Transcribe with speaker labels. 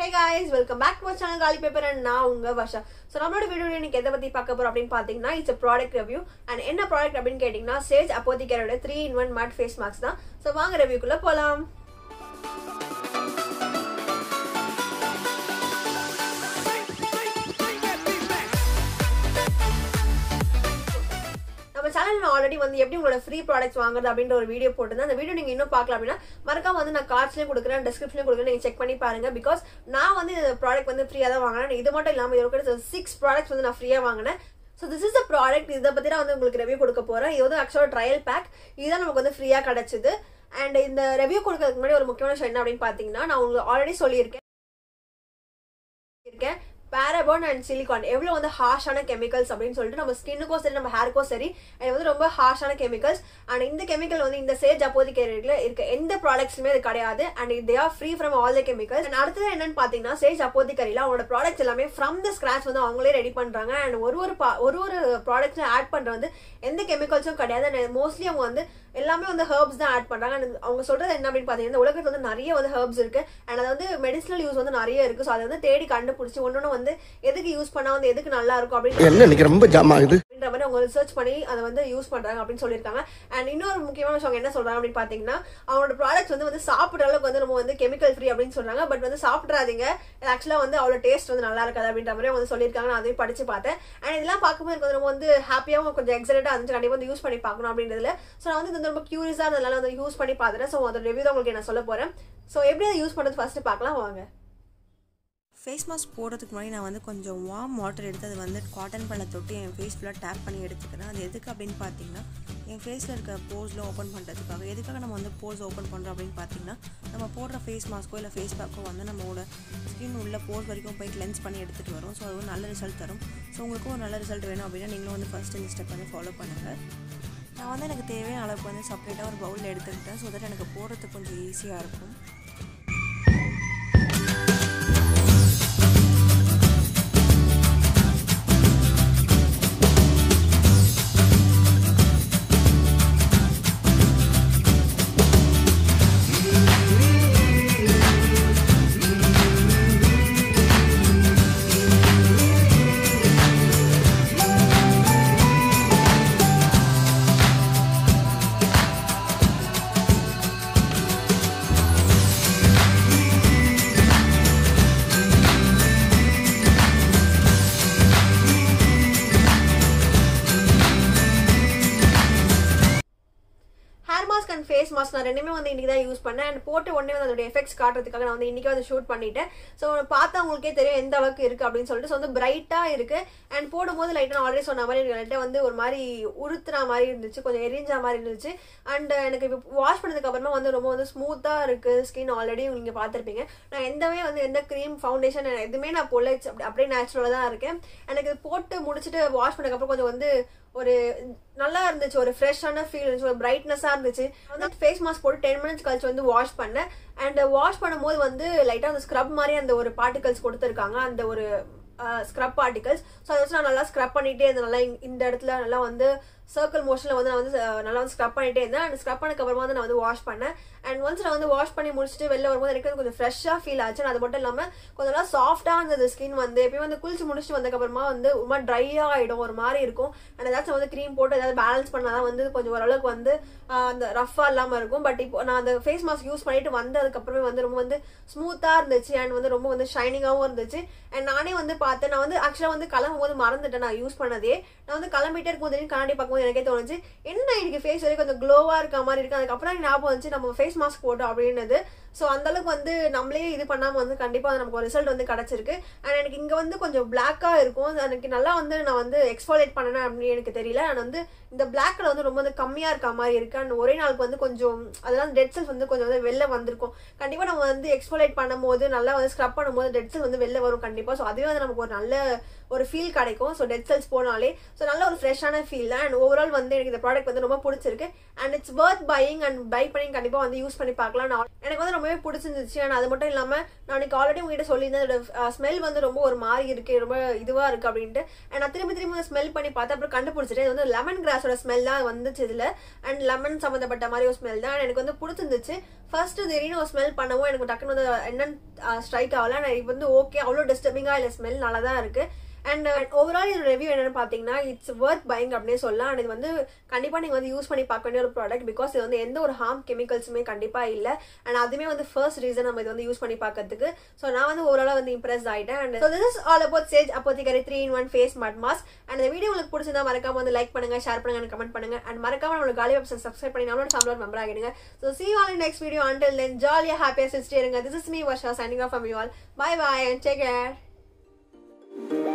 Speaker 1: guys welcome back to channel காலி paper and நான் உங்க வர்ஷா ஸோ நம்மளோட வீடியோ இன்னைக்கு எதை பத்தி பார்க்க போறோம் அப்படின்னு பாத்தீங்கன்னா இட்ஸ் ப்ராடக்ட் ரிவ்யூ அண்ட் என்ன ப்ராடக்ட் அப்படின்னு கேட்டீங்கன்னா சேஜ் அப்போதிக்கரோட three in one mud face mask தான் ஸோ வாங்க ரிவ்யூக்குள்ள போலாம் நம்ம சேனல் நான் ஆல்ரெடி வந்து எப்படி உங்களோட ஃப்ரீ ப்ராடக்ட்ஸ் வாங்குறது அப்படின்ற ஒரு வீடியோ போட்டிருந்தேன் அந்த வீடியோ நீங்க இன்னும் பார்க்கல அப்படின்னா மறக்காம வந்து நான் கார்ட்ஸ்லேயும் கொடுக்குறேன் டிஸ்கிரிப்ஷன்லையும் கொடுக்குறேன் நீங்க செக் பண்ணி பாருங்க பிகாஸ் நான் வந்து இந்த ப்ராடக்ட் வந்து ஃப்ரீயாக தான் வாங்கினேன் இது மட்டும் இல்லாமல் இதோட கூட சிக்ஸ் ப்ராடக்ட்ஸ் வந்து நான் ஃப்ரீயாக வாங்கினேன் so this is the product இதை பற்றி நான் வந்து உங்களுக்கு ரிவ்யூ கொடுக்க போகிறேன் இது வந்து ஆக்சுவலாக ட்ரையல் பேக் இதுதான் நமக்கு வந்து ஃப்ரீயாக கிடச்சிது அண்ட் இந்த ரிவ்யூ கொடுக்கறதுக்கு முன்னாடி ஒரு முக்கியமான விஷயம் என்ன அப்படின்னு பார்த்தீங்கன்னா நான் உங்களுக்கு ஆல்ரெடி சொல்லியிருக்கேன் இருக்கேன் பேரபான் அண்ட் சிலிகான் எவ்வளோ வந்து ஹார்ஷான கெமிக்கல்ஸ் அப்படின்னு சொல்லிட்டு நம்ம ஸ்கின்னுக்கும் சரி நம்ம ஹேருக்கும் சரி அது வந்து ரொம்ப ஹார்ஷான கெமிக்கல்ஸ் அண்ட் இந்த கெமிக்கல் வந்து இந்த சேஜ் அப்போதைக்கு இருக்க எந்த ப்ராடக்ட்ஸுமே இது கிடையாது and they are free from all the chemicals and அடுத்தது என்னன்னு பார்த்தீங்கன்னா சேஜ் அப்போதிக்கரியில் அவங்களோட ப்ராடக்ட்ஸ் எல்லாமே ஃப்ரம் த ஸ்க்ராச் வந்து அவங்களே ரெடி பண்ணுறாங்க அண்ட் ஒரு ஒரு பா- ஒரு ஒரு ப்ராடக்ட்ஸும் ஆட் பண்ணுற வந்து எந்த கெமிக்கல்ஸும் கிடையாது அண்ட் மோஸ்ட்லி அவங்க வந்து எல்லாமே வந்து ஹெர்ப்ஸ் தான் ஆட் பண்றாங்க And அவங்க சொல்றது என்ன அப்படின்னு பாத்தீங்கன்னா இந்த உலகத்துல வந்து நிறைய வந்து ஹெர்ப்ஸ் இருக்கு அண்ட் அது வந்து மெடிசனல் யூஸ் வந்து நிறைய இருக்கு ஸோ அதை வந்து தேடி கண்டுபிடிச்சி ஒன்னொன்னு வந்து எதுக்கு யூஸ் பண்ணா வந்து எதுக்கு நல்லா இருக்கும் அப்படின்னு
Speaker 2: என்ன இன்னைக்கு ரொம்ப ஜாம் ஆகுது
Speaker 1: அப்படின்ற மாதிரி அவங்க ரிசர்ச் பண்ணி அதை வந்து யூஸ் பண்றாங்க அப்படின்னு சொல்லியிருக்காங்க அண்ட் இன்னொரு முக்கியமான விஷயம் அவங்க என்ன சொல்றாங்க அப்படின்னு பாத்தீங்கன்னா அவங்களோட ப்ராடக்ட்ஸ் வந்து வந்து சாப்பிட்ற அளவுக்கு வந்து நம்ம வந்து கெமிக்கல் ஃப்ரீ அப்படின்னு சொல்றாங்க பட் வந்து சாப்பிட்றாதீங்க ஆக்சுவலா வந்து அவ்வளோ டேஸ்ட் வந்து நல்லா இருக்காது அப்படின்ற மாதிரி அவங்க வந்து சொல்லியிருக்காங்க நான் அதையும் படிச்சு பார்த்தேன் அண்ட் இதெல்லாம் பார்க்கும்போது எனக்கு வந்து ரொம்ப வந்து ஹாப்பியாகவும் கொஞ்சம் எக்ஸைட்டா இருந்துச்சு கண்டிப்பா வந்து யூஸ் பண்ணி பார்க்கணும் அப்படின்றதுல ஸோ நான் வந்து இது வந்து ரொம்ப கியூரியஸா இருந்ததுனால வந்து யூஸ் பண்ணி பார்த்துட்டேன் ஸோ அதோட ரிவ்யூ தான் உங்களுக்கு நான் சொல்ல போறேன் ஸோ எப்படி அதை யூஸ் பண்ணுறது ஃபர்ஸ்ட் பார்க்கலாம் வாங்க
Speaker 3: ஃபேஸ் மாஸ்க் போடுறதுக்கு முன்னாடி நான் வந்து கொஞ்சம் வார்ம் வாட்டர் எடுத்து அது வந்து காட்டன் பண்ண தொட்டு என் ஃபேஸ் ஃபுல்லாக டேப் பண்ணி எடுத்துக்கிறேன் அது எதுக்கு அப்படின்னு பார்த்தீங்கன்னா என் ஃபேஸில் இருக்க போர்ஸில் ஓப்பன் பண்ணுறதுக்காக எதுக்காக நம்ம வந்து போர்ஸ் ஓப்பன் பண்ணுறோம் அப்படின்னு பார்த்தீங்கன்னா நம்ம போடுற ஃபேஸ் மாஸ்க்கோ இல்லை ஃபேஸ் பேக்கோ வந்து நம்மளோட ஸ்கின் உள்ள போர்ஸ் வரைக்கும் போய் கிளென்ஸ் பண்ணி எடுத்துகிட்டு வரும் ஸோ அது ஒரு நல்ல ரிசல்ட் தரும் ஸோ உங்களுக்கும் ஒரு நல்ல ரிசல்ட் வேணும் அப்படின்னா நீங்களும் வந்து ஃபஸ்ட் இந்த ஸ்டெப் வந்து ஃபாலோ பண்ணுங்கள் நான் வந்து எனக்கு தேவையான அளவுக்கு வந்து செப்பரேட்டாக ஒரு பவுலில் எடுத்துக்கிட்டேன் ஸோ தட் எனக்கு போடுறதுக்கு கொஞ்சம் ஈஸியாக இருக்கும்
Speaker 1: hair mask and face mask நான் ரெண்டுமே வந்து இன்னைக்கு தான் யூஸ் பண்ணேன் அண்ட் போட்டு உடனே வந்து அதோட எஃபெக்ட்ஸ் காட்டுறதுக்காக நான் வந்து இன்னைக்கு வந்து ஷூட் பண்ணிட்டேன் ஸோ பார்த்தா உங்களுக்கே தெரியும் எந்த அளவுக்கு இருக்கு அப்படின்னு சொல்லிட்டு ஸோ வந்து பிரைட்டாக இருக்கு அண்ட் போடும்போது லைட்டாக நான் ஆல்ரெடி சொன்ன மாதிரி லைட்டாக வந்து ஒரு மாதிரி உறுத்துற மாதிரி இருந்துச்சு கொஞ்சம் எரிஞ்ச மாதிரி இருந்துச்சு அண்ட் எனக்கு இப்போ வாஷ் பண்ணதுக்கு அப்புறமா வந்து ரொம்ப வந்து ஸ்மூத்தாக இருக்கு ஸ்கின் ஆல்ரெடி நீங்க பார்த்துருப்பீங்க நான் எந்தவே வந்து எந்த க்ரீம் ஃபவுண்டேஷன் எதுவுமே நான் போல அப்படியே நேச்சுரலாக தான் இருக்கேன் எனக்கு இது போட்டு முடிச்சுட்டு வாஷ் பண்ணதுக்கப்புறம் கொஞ்சம் வந்து ஒரு நல்லா இருந்துச்சு ஒரு ஃப்ரெஷ்ஷான ஃபீல் இருந்துச்சு ஒரு பிரைட்னஸாக இருந்துச்சு வந்து ஃபேஸ் மாஸ்க் போட்டு டென் மினிட்ஸ் கழிச்சு வந்து வாஷ் பண்ணேன் அண்ட் வாஷ் பண்ணும்போது வந்து லைட்டாக அந்த ஸ்க்ரப் மாதிரி அந்த ஒரு பார்ட்டிகல்ஸ் கொடுத்துருக்காங்க அந்த ஒரு ஸ்க்ரப் பார்ட்டிகல்ஸ் ஸோ அதை வச்சு நான் நல்லா ஸ்க்ரப் பண்ணிட்டே இருந்தேன் நல்லா இங்க- இந்த இடத்துல நல்லா வந்து சர்க்கிள் மோஷனில் வந்து நான் வந்து அஹ், நல்லா வந்து ஸ்க்ரப் பண்ணிட்டே இருந்தேன் அண்ட் ஸ்க்ரப் பண்ணதுக்கு அப்புறமா வந்து நான் வந்து வாஷ் பண்ணேன் அண்ட் ஒன்ஸ் நான் வந்து வாஷ் பண்ணி முடிச்சுட்டு வெளில வரும்போது எனக்கு வந்து கொஞ்சம் ஃப்ரெஷ்ஷாக ஃபீல் ஆச்சு and அது மட்டும் இல்லாமல் கொஞ்சம் நல்லா சாஃப்டாக இருந்தது ஸ்கின் வந்து எப்பயும் வந்து குளிச்சு முடிச்சுட்டு வந்ததுக்கப்புறமா வந்து ஒரு மாதிரி ட்ரையாக ஆகிடும் ஒரு மாதிரி இருக்கும் அண்ட் ஏதாச்சும் வந்து க்ரீம் போட்டு ஏதாவது பேலன்ஸ் பண்ணாதான் வந்து கொஞ்சம் ஓரளவுக்கு வந்து ஆஹ், அந்த ரஃப்பாக இல்லாமல் இருக்கும் பட் இப்போ நான் அந்த ஃபேஸ் மாஸ்க் யூஸ் பண்ணிட்டு வந்ததுக்கப்புறமே வந்து ரொம்ப வந்து ஸ்மூத்தாக இருந்துச்சு அண்ட் வந்து ரொம்ப வந்து ஷைனிங்காகவும் இருந்துச்சு அண்ட் நானே வந்து பார்த்தேன் நான் வந்து ஆக்சுவலாக வந்து கிளம்பும் போது மறந்துட்டேன் நான் யூஸ் பண்ணதே நான் வந்து கிளம்பிட்டே இருக்கும்போது திடீர்னு கண்ணாடி பார்க்கும்போது எனக்கே தோணுச்சு என்ன இன்னைக்கு ஃபேஸ் வரைக்கும் கொஞ்சம் க்ளோவாக இருக்க மாதிரி இருக்கு அதுக்கப்புறம் எனக்கு ஞாபகம் வந்துச்சு நம்ம ஃபேஸ் மாஸ்க் போட்டோம் அப்படின்னது ஸோ அந்த அளவுக்கு வந்து நம்மளே இது பண்ணாமல் வந்து கண்டிப்பாக அது நமக்கு ஒரு ரிசல்ட் வந்து கிடச்சிருக்கு அண்ட் எனக்கு இங்கே வந்து கொஞ்சம் பிளாக்காக இருக்கும் அது எனக்கு நல்லா வந்து நான் வந்து எக்ஸ்பாலேட் பண்ணணும் அப்படின்னு எனக்கு தெரியல அண்ட் வந்து இந்த பிளாக்ல வந்து ரொம்ப வந்து கம்மியாக இருக்க மாதிரி இருக்கு அண்ட் ஒரே நாளுக்கு வந்து கொஞ்சம் அதெல்லாம் டெட் செல்ஸ் வந்து கொஞ்சம் வந்து வெளில வந்திருக்கும் கண்டிப்பாக நம்ம வந்து எக்ஸ்பாலேட் பண்ணும்போது நல்லா வந்து ஸ்க்ரப் பண்ணும்போது டெட் செல் வந்து வெளில வரும் கண்டிப்பாக ஸோ அதுவே வந்து நமக்கு ஒரு நல்ல ஒரு ஃபீல் கிடைக்கும் ஸோ டெட் செல்ஸ் போனாலே ஸோ நல்ல ஒரு ஃப்ரெஷ்ஷான ஃபீல் தான் அண்ட் ஓவரால் வந்து எனக்கு இந்த ப்ராடக்ட் வந்து ரொம்ப பிடிச்சிருக்கு and it's worth buying and buy பண்ணி கண்டிப்பாக வந்து யூஸ் பண்ணி பார்க்கலாம் நான் எனக்கு வந்து ரொம்பவே பிடிச்சிருந்துச்சு அண்ட் அது மட்டும் இல்லாமல் நான் அன்னைக்கு ஆல்ரெடி உங்ககிட்ட சொல்லியிருந்தேன் அதோட ஸ்மெல் வந்து ரொம்ப ஒரு மாதிரி இருக்கு ரொம்ப இதுவாக இருக்கு அப்படின்ட்டு அண்ட் நான் திரும்பி திரும்பி ஸ்மெல் பண்ணி பார்த்தேன் அப்புறம் கண்டுபிடிச்சிட்டேன் இது வந்து லெமன் கிராஸோட ஸ்மெல் தான் வந்துச்சு இதில் அண்ட் லெமன் சம்மந்தப்பட்ட மாதிரி ஒரு ஸ்மெல் தான் And எனக்கு வந்து பிடிச்சிருந்துச்சு ஃபர்ஸ்ட் திடீர்னு ஒரு ஸ்மெல் பண்ணவும் எனக்கு டக்குன்னு வந்து என்னன்னு ஸ்ட்ரைக் ஆகல நான் இது வந்து ஓகே அவ்வளோ டிஸ்டர்பிங்காக இல்லை ஸ்மெல் நல்லா தான் இருக்கு அண்ட் ஓவரால் இது ரிவ்யூ என்னன்னு பார்த்தீங்கன்னா இட்ஸ் ஒர்த் பைங் அப்படின்னே சொல்லலாம் அண்ட் இது வந்து கண்டிப்பாக நீங்கள் வந்து யூஸ் பண்ணி பார்க்க வேண்டிய ஒரு ப்ராடக்ட் பிகாஸ் இது வந்து எந்த ஒரு ஹார்ம் கெமிக்கல்ஸுமே கண்டிப்பாக இல்லை அண்ட் அதுவுமே வந்து ஃபர்ஸ்ட் ரீசன் நம்ம இது வந்து யூஸ் பண்ணி பார்க்கறதுக்கு ஸோ நான் வந்து ஓவராலாக வந்து இம்ப்ரெஸ் ஆகிட்டேன் and so this is all about Sage அப்போதிக்கரை three in one face mud mask and இந்த வீடியோ உங்களுக்கு பிடிச்சிருந்தா மறக்காம வந்து லைக் பண்ணுங்க ஷேர் பண்ணுங்க கமெண்ட் பண்ணுங்க அண்ட் மறக்காம நம்மளோட காலி வெப்சைட் சப்ஸ்கிரைப் பண்ணி நம்மளோட ஃபேமிலியோட மெம்பர் ஆகிடுங்க so see all in next video until then ஜாலியாக ஹாப்பியாக சிஸ்டே இருங்க this is me Varsha signing off from you all bye bye and take care